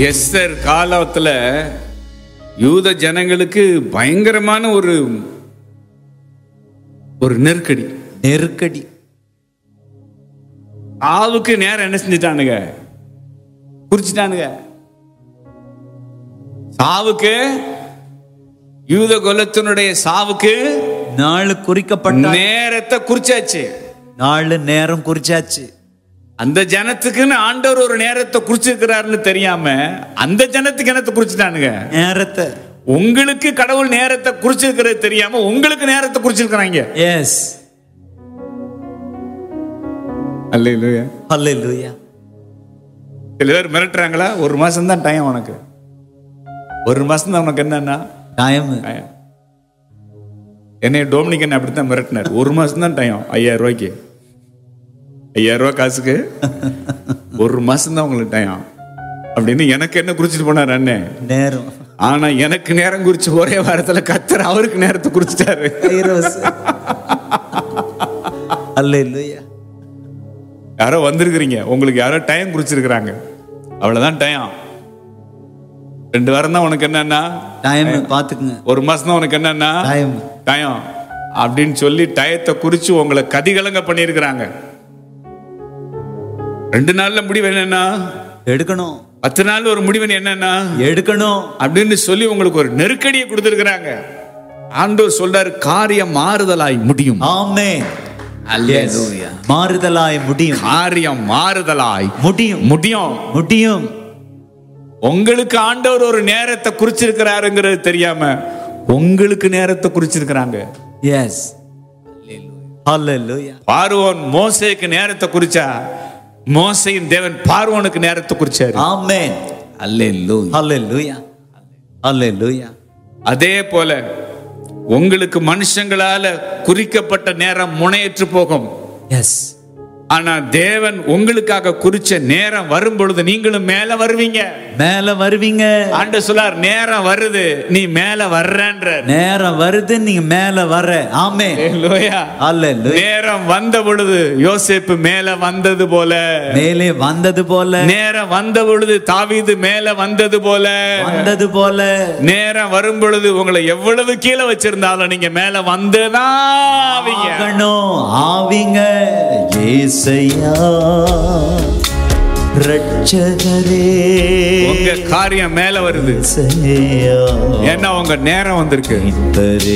Esther காலத்துல யூத ஜனங்களுக்கு பயங்கரமான ஒரு ஒரு நெருக்கடி நெருக்கடி ஆவுக்கு நேரம் என்ன செஞ்சுட்டானுங்க குறிச்சிட்டானுங்க சாவுக்கு யூத குலத்தினுடைய சாவுக்கு நாள் குறிக்கப்பட்ட நேரத்தை குறிச்சாச்சு நாலு நேரம் குறிச்சாச்சு அந்த ஜனத்துக்குன்னு ஆண்டவர் ஒரு நேரத்தை குறிச்சிருக்கிறாருன்னு தெரியாம அந்த ஜனத்துக்கு என்னத்தை குறிச்சிட்டானுங்க நேரத்தை உங்களுக்கு கடவுள் நேரத்தை குறிச்சிருக்கிறது தெரியாம உங்களுக்கு நேரத்தை குறிச்சிருக்கிறாங்க எஸ் அல்லையா ஹalleluya சில பேர் மிரட்டுறாங்களா ஒரு மாசம் தான் டைம் உனக்கு ஒரு மாசம் தான் உனக்கு என்னன்னா டைம் time. என்னை டோமினிகன் அப்படித்தான் மிரட்டினார் ஒரு மாசம் தான் டைம் ஐயாயிரம் ரூபாய்க்கு ஐயாயிரம் ரூபாய் காசுக்கு ஒரு மாசம் தான் உங்களுக்கு டைம் அப்படின்னு எனக்கு என்ன குறிச்சிட்டு போனார் அண்ணன் நேரம் ஆனா எனக்கு நேரம் குறிச்சு ஒரே வாரத்துல கத்தர் அவருக்கு நேரத்தை குறிச்சிட்டாரு கைரோஸ் ஹalleluya யாரோ வந்திருக்கிறீங்க உங்களுக்கு யாரோ டைம் குறிச்சிருக்கிறாங்க அவ்வளவுதான் டைம் ரெண்டு வாரம் தான் உனக்கு என்னன்னா டைம் பாத்துக்குங்க ஒரு மாசம் தான் உனக்கு என்னன்னா டைம் டைம் அப்படின்னு சொல்லி டயத்தை குறிச்சு உங்களை கதிகலங்க பண்ணியிருக்கிறாங்க ரெண்டு நாள்ல முடிவு என்னன்னா எடுக்கணும் பத்து நாள் ஒரு முடிவு என்னன்னா எடுக்கணும் அப்படின்னு சொல்லி உங்களுக்கு ஒரு நெருக்கடியை கொடுத்திருக்கிறாங்க ஆண்டவர் சொல்றாரு காரியம் மாறுதலாய் முடியும் ஆமென் அல்லேலூயா. மாறுதலாய் முடியும் காரியம் மாறுதலாய் முடியும் முடியும் முடியும் உங்களுக்கு ஆண்டவர் ஒரு நேரத்தை குறிச்சிருக்கிறாருங்கிறது தெரியாம உங்களுக்கு நேரத்தை குறிச்சிருக்கிறாங்க எஸ் ஹalleluya பார்வோன் மோசேக்கு நேரத்தை குறிச்சா மோசையின் தேவன் பார்வோனுக்கு நேரத்தை குறிச்சாரு ஆமென் ஹalleluya ஹalleluya அதே போல உங்களுக்கு மனுஷங்களால குறிக்கப்பட்ட நேரம் முனையற்று போகும் எஸ் ஆனா தேவன் உங்களுக்காக குறிச்ச நேரம் வரும் பொழுது நீங்களும் மேல வருவீங்க மேல வருவீங்க ஆண்டு சொல்லார் நேரம் வருது நீ மேல வர்றன்ற நேரம் வருது நீங்க மேல வர ஆமென் ஹalleluya. ஹalleluya நேரம் வந்த பொழுது யோசேப்பு மேல வந்தது போல மேலே வந்தது போல நேரம் வந்த பொழுது தாவீது மேல வந்தது போல வந்தது போல நேரம் வரும் பொழுது உங்களை எவ்வளவு கீழே வச்சிருந்தாலும் நீங்க மேல வந்துதான் ஆவீங்க. ஆகணும் ஆவிங்க ஏசையா ரட்சகரே உங்க காரியம் மேல வருது ஏசையா ஏன்னா உங்க நேரம் வந்திருக்கு மீட்பரே.